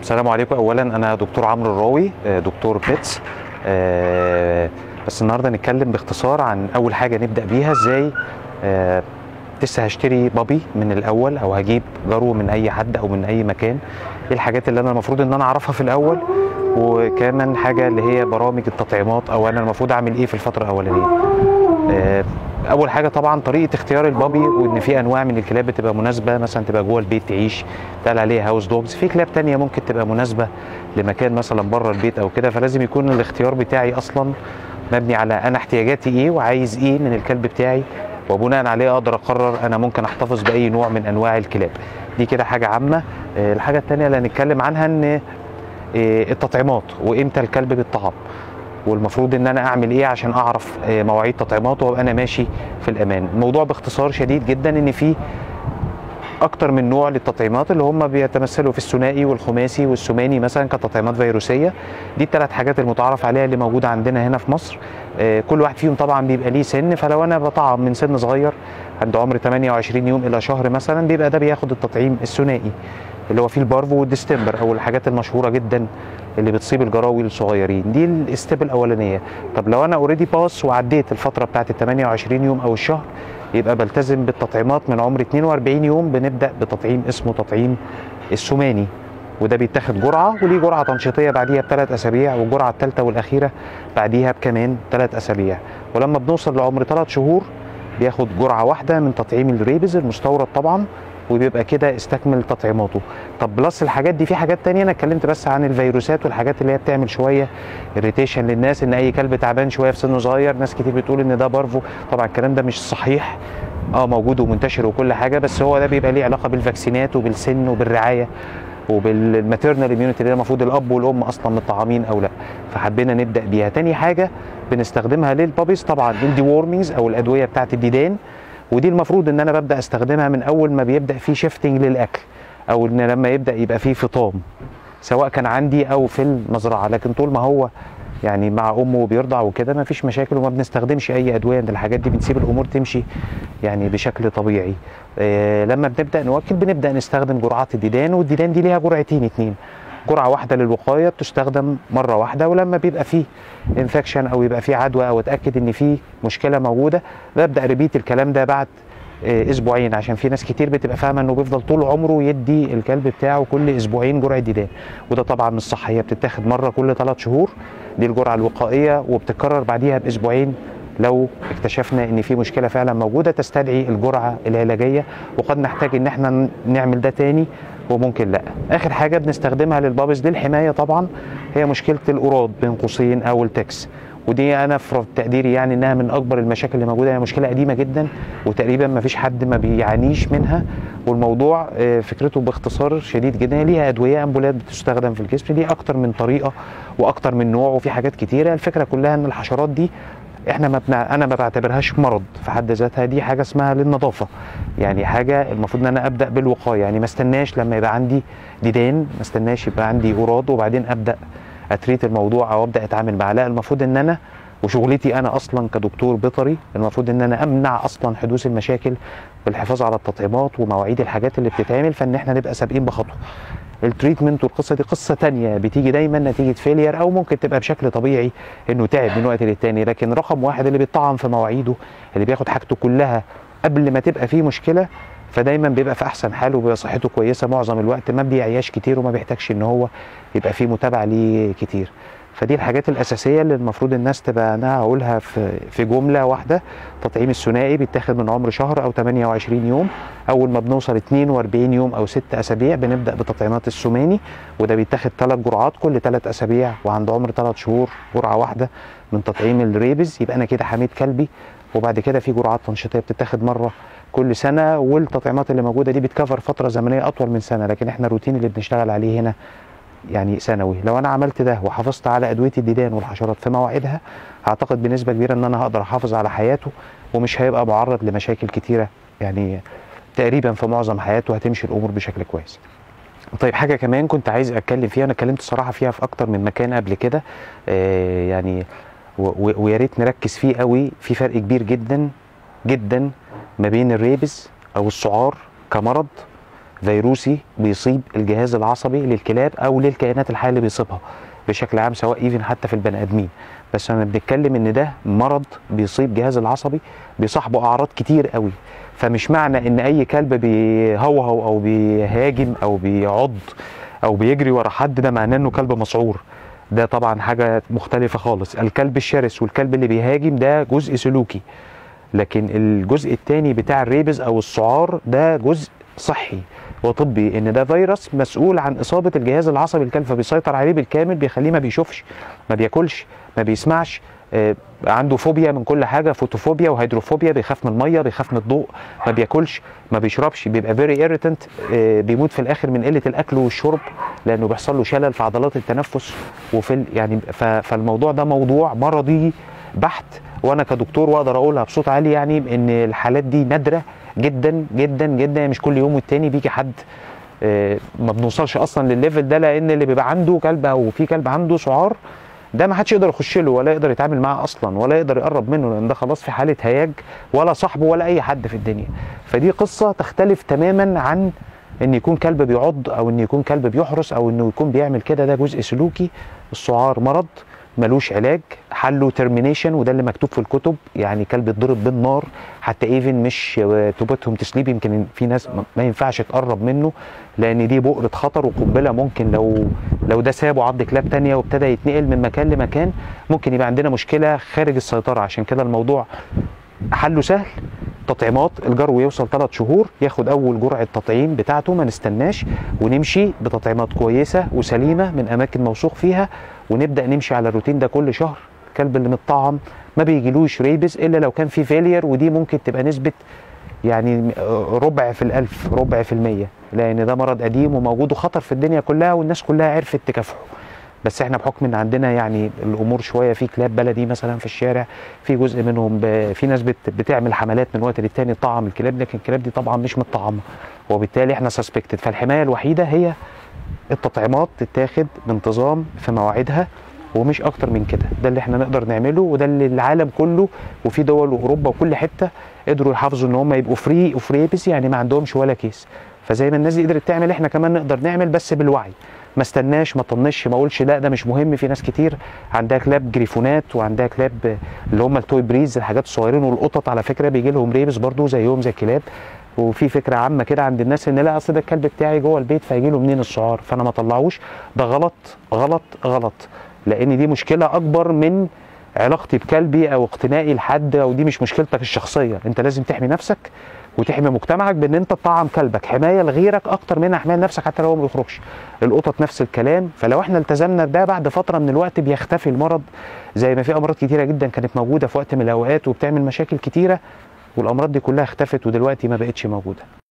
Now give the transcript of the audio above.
السلام عليكم اولا انا دكتور عمرو الراوي آه، دكتور بيتس آه، بس النهارده نتكلم باختصار عن اول حاجه نبدا بيها ازاي آه، لسه هشتري بابي من الاول او هجيب جرو من اي حد او من اي مكان ايه الحاجات اللي انا المفروض ان انا اعرفها في الاول وكمان حاجه اللي هي برامج التطعيمات او انا المفروض اعمل ايه في الفتره الاولانيه آه، اول حاجه طبعا طريقه اختيار البابي وان في انواع من الكلاب بتبقى مناسبه مثلا تبقى جوه البيت تعيش تقال عليها هاوس دوجز في كلاب تانية ممكن تبقى مناسبه لمكان مثلا بره البيت او كده فلازم يكون الاختيار بتاعي اصلا مبني على انا احتياجاتي ايه وعايز ايه من الكلب بتاعي وبناء عليه اقدر اقرر انا ممكن احتفظ باي نوع من انواع الكلاب دي كده حاجه عامه آه، الحاجه التانية اللي هنتكلم عنها ان آه، التطعيمات وامتى الكلب بيتطعم والمفروض ان انا اعمل ايه عشان اعرف آه، مواعيد تطعيماته وابقى انا ماشي في الامان الموضوع باختصار شديد جدا ان في اكتر من نوع للتطعيمات اللي هم بيتمثلوا في الثنائي والخماسي والثماني مثلا كتطعيمات فيروسيه دي الثلاث حاجات المتعارف عليها اللي موجوده عندنا هنا في مصر آه، كل واحد فيهم طبعا بيبقى ليه سن فلو انا بطعم من سن صغير عند عمر 28 يوم الى شهر مثلا بيبقى ده بياخد التطعيم الثنائي اللي هو فيه البارفو والديستمبر او الحاجات المشهوره جدا اللي بتصيب الجراوي الصغيرين دي الاستيب الاولانيه طب لو انا اوريدي باس وعديت الفتره بتاعت ال 28 يوم او الشهر يبقى بلتزم بالتطعيمات من عمر 42 يوم بنبدا بتطعيم اسمه تطعيم السماني وده بيتاخد جرعه وليه جرعه تنشيطيه بعديها بثلاث اسابيع والجرعه الثالثه والاخيره بعديها بكمان ثلاث اسابيع ولما بنوصل لعمر ثلاث شهور بياخد جرعه واحده من تطعيم الريبز المستورد طبعا وبيبقى كده استكمل تطعيماته طب بلس الحاجات دي في حاجات تانية انا اتكلمت بس عن الفيروسات والحاجات اللي هي بتعمل شويه اريتيشن للناس ان اي كلب تعبان شويه في سنه صغير ناس كتير بتقول ان ده بارفو طبعا الكلام ده مش صحيح اه موجود ومنتشر وكل حاجه بس هو ده بيبقى ليه علاقه بالفاكسينات وبالسن وبالرعايه وبالماتيرنال اميونيتي اللي هي المفروض الاب والام اصلا متطعمين او لا فحبينا نبدا بيها تاني حاجه بنستخدمها للبابيز طبعا الدي وورمينجز او الادويه بتاعت الديدان ودي المفروض ان انا ببدا استخدمها من اول ما بيبدا في شيفتنج للاكل او ان لما يبدا يبقى في فطام سواء كان عندي او في المزرعه لكن طول ما هو يعني مع امه وبيرضع وكده ما فيش مشاكل وما بنستخدمش اي ادويه من الحاجات دي بنسيب الامور تمشي يعني بشكل طبيعي آه لما بنبدا نوكل بنبدا نستخدم جرعات الديدان والديدان دي ليها جرعتين اتنين جرعه واحده للوقايه بتستخدم مره واحده ولما بيبقى فيه انفكشن او يبقى فيه عدوى او اتاكد ان فيه مشكله موجوده ببدا ريبيت الكلام ده بعد آه، اسبوعين عشان في ناس كتير بتبقى فاهمه انه بيفضل طول عمره يدي الكلب بتاعه كل اسبوعين جرعه ديدان وده طبعا مش صح هي بتتاخد مره كل ثلاث شهور دي الجرعه الوقائيه وبتتكرر بعديها باسبوعين لو اكتشفنا ان في مشكله فعلا موجوده تستدعي الجرعه العلاجيه وقد نحتاج ان احنا نعمل ده تاني وممكن لا اخر حاجه بنستخدمها للبابز للحمايه طبعا هي مشكله القراض بين قوسين او التكس ودي انا في تقديري يعني انها من اكبر المشاكل اللي موجوده هي مشكله قديمه جدا وتقريبا ما فيش حد ما بيعانيش منها والموضوع آه، فكرته باختصار شديد جدا هي ليها ادويه امبولات بتستخدم في الجسم دي اكتر من طريقه واكتر من نوع وفي حاجات كتيره الفكره كلها ان الحشرات دي احنا ما بنع... انا ما بعتبرهاش مرض في حد ذاتها دي حاجه اسمها للنظافه يعني حاجه المفروض ان انا ابدا بالوقايه يعني ما استناش لما يبقى عندي ديدان ما استناش يبقى عندي قراض وبعدين ابدا اتريت الموضوع او ابدا اتعامل معاه لا المفروض ان انا وشغلتي انا اصلا كدكتور بيطري المفروض ان انا امنع اصلا حدوث المشاكل بالحفاظ على التطعيمات ومواعيد الحاجات اللي بتتعمل فان احنا نبقى سابقين بخطوه التريتمنت والقصه دي قصه تانية بتيجي دايما نتيجه فيلير او ممكن تبقى بشكل طبيعي انه تعب من وقت للتاني لكن رقم واحد اللي بيطعم في مواعيده اللي بياخد حاجته كلها قبل ما تبقى فيه مشكله فدايما بيبقى في احسن حال وبيبقى صحته كويسه معظم الوقت ما بيعياش كتير وما بيحتاجش ان هو يبقى فيه متابعه ليه كتير فدي الحاجات الاساسيه اللي المفروض الناس تبقى انا هقولها في في جمله واحده تطعيم الثنائي بيتاخد من عمر شهر او 28 يوم اول ما بنوصل 42 يوم او 6 اسابيع بنبدا بتطعيمات السماني وده بيتاخد ثلاث جرعات كل ثلاث اسابيع وعند عمر ثلاث شهور جرعه واحده من تطعيم الريبز يبقى انا كده حميت كلبي وبعد كده في جرعات تنشيطيه بتتاخد مره كل سنه والتطعيمات اللي موجوده دي بتكفر فتره زمنيه اطول من سنه لكن احنا الروتين اللي بنشتغل عليه هنا يعني سنوي لو انا عملت ده وحافظت على ادويه الديدان والحشرات في مواعيدها اعتقد بنسبه كبيره ان انا هقدر احافظ على حياته ومش هيبقى معرض لمشاكل كتيره يعني تقريبا في معظم حياته هتمشي الامور بشكل كويس طيب حاجه كمان كنت عايز اتكلم فيها انا اتكلمت صراحه فيها في اكتر من مكان قبل كده آه يعني و- و- ويا ريت نركز فيه قوي في فرق كبير جدا جدا ما بين الريبز او السعار كمرض فيروسي بيصيب الجهاز العصبي للكلاب او للكائنات الحيه اللي بيصيبها بشكل عام سواء ايفن حتى في البني ادمين بس انا بنتكلم ان ده مرض بيصيب الجهاز العصبي بيصاحبه اعراض كتير قوي فمش معنى ان اي كلب بيهوهو او بيهاجم او بيعض او بيجري ورا حد ده معناه انه كلب مسعور ده طبعا حاجه مختلفه خالص الكلب الشرس والكلب اللي بيهاجم ده جزء سلوكي لكن الجزء الثاني بتاع الريبز او السعار ده جزء صحي وطبي ان ده فيروس مسؤول عن اصابه الجهاز العصبي الكلب فبيسيطر عليه بالكامل بيخليه ما بيشوفش ما بياكلش ما بيسمعش آه، عنده فوبيا من كل حاجه فوتوفوبيا وهيدروفوبيا بيخاف من الميه بيخاف من الضوء ما بياكلش ما بيشربش بيبقى فيري ايريتنت بيموت في الاخر من قله الاكل والشرب لانه بيحصل له شلل في عضلات التنفس وفي ال- يعني ف- فالموضوع ده موضوع مرضي بحت وانا كدكتور واقدر اقولها بصوت عالي يعني ان الحالات دي نادره جدا جدا جدا يعني مش كل يوم والتاني بيجي حد آه، ما بنوصلش اصلا للليفل ده لان اللي بيبقى عنده كلب او في كلب عنده سعار ده ما حدش يقدر يخش له ولا يقدر يتعامل معاه اصلا ولا يقدر يقرب منه لان ده خلاص في حاله هياج ولا صاحبه ولا اي حد في الدنيا فدي قصه تختلف تماما عن ان يكون كلب بيعض او ان يكون كلب بيحرس او انه يكون بيعمل كده ده جزء سلوكي السعار مرض ملوش علاج حله ترمينيشن وده اللي مكتوب في الكتب يعني كلب يتضرب بالنار حتى ايفن مش توبتهم تسليب يمكن في ناس ما- ما ينفعش تقرب منه لان دي بؤره خطر وقنبله ممكن لو لو ده سابه عض كلاب تانية وابتدى يتنقل من مكان لمكان ممكن يبقى عندنا مشكله خارج السيطره عشان كده الموضوع حله سهل تطعيمات الجرو يوصل ثلاث شهور ياخد اول جرعه تطعيم بتاعته ما نستناش ونمشي بتطعيمات كويسه وسليمه من اماكن موثوق فيها ونبدا نمشي على الروتين ده كل شهر الكلب اللي متطعم ما بيجيلوش ريبس الا لو كان في فيلير ودي ممكن تبقى نسبه يعني ربع في الألف ربع في المية لأن ده مرض قديم وموجود وخطر في الدنيا كلها والناس كلها عرفت تكافحه بس احنا بحكم ان عندنا يعني الامور شويه في كلاب بلدي مثلا في الشارع في جزء منهم ب... في ناس بت... بتعمل حملات من وقت للتاني تطعم الكلاب لكن الكلاب دي طبعا مش متطعمه وبالتالي احنا سسبكتد فالحمايه الوحيده هي التطعيمات تتاخد بانتظام في مواعيدها ومش اكتر من كده ده اللي احنا نقدر نعمله وده اللي العالم كله وفي دول اوروبا وكل حته قدروا يحافظوا ان هم يبقوا فري وفريبس يعني ما عندهمش ولا كيس فزي ما الناس دي قدرت تعمل احنا كمان نقدر نعمل بس بالوعي ما استناش ما طنش ما اقولش لا ده مش مهم في ناس كتير عندها كلاب جريفونات وعندها كلاب اللي هم التوي بريز الحاجات الصغيرين والقطط على فكره بيجي لهم ريبس برضو زيهم زي الكلاب وفي فكره عامه كده عند الناس ان لا اصل ده الكلب بتاعي جوه البيت فهيجي له منين السعار فانا ما اطلعوش ده غلط غلط غلط لان دي مشكله اكبر من علاقتي بكلبي او اقتنائي لحد او دي مش مشكلتك الشخصيه انت لازم تحمي نفسك وتحمي مجتمعك بان انت تطعم كلبك حمايه لغيرك اكتر من حمايه لنفسك حتى لو هو ما بيخرجش القطط نفس الكلام فلو احنا التزمنا بده بعد فتره من الوقت بيختفي المرض زي ما في امراض كتيره جدا كانت موجوده في وقت من الاوقات وبتعمل مشاكل كتيره والامراض دي كلها اختفت ودلوقتي ما بقتش موجوده